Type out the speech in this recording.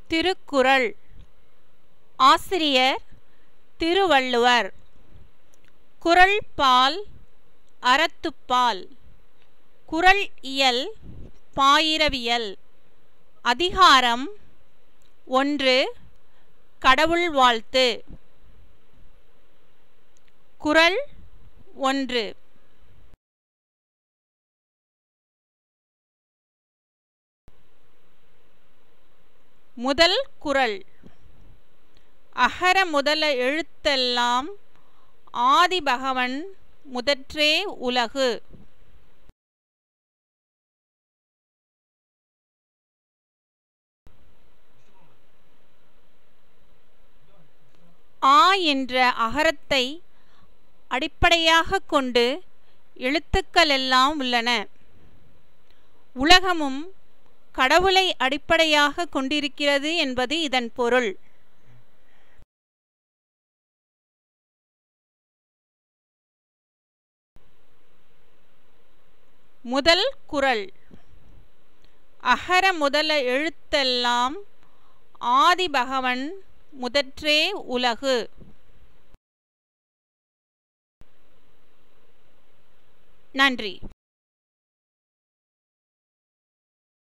திருக்குறள் ஆசிரியர் திருவள்ளுவர் குறள் பால் அறத்துப்பால் குறள் இயல் பாயிரவியல் அதிகாரம் ஒன்று கடவுள் வாழ்த்து குறள் ஒன்று முதல் குறள் அகர முதல எழுத்தெல்லாம் ஆதிபகவன் முதற்றே உலகு ஆ என்ற அகரத்தை அடிப்படையாக கொண்டு எழுத்துக்களெல்லாம் உள்ளன உலகமும் கடவுளை அடிப்படையாக கொண்டிருக்கிறது என்பது இதன் பொருள் முதல் குறள் அகர முதல எழுத்தெல்லாம் ஆதிபகவன் முதற்றே உலகு நன்றி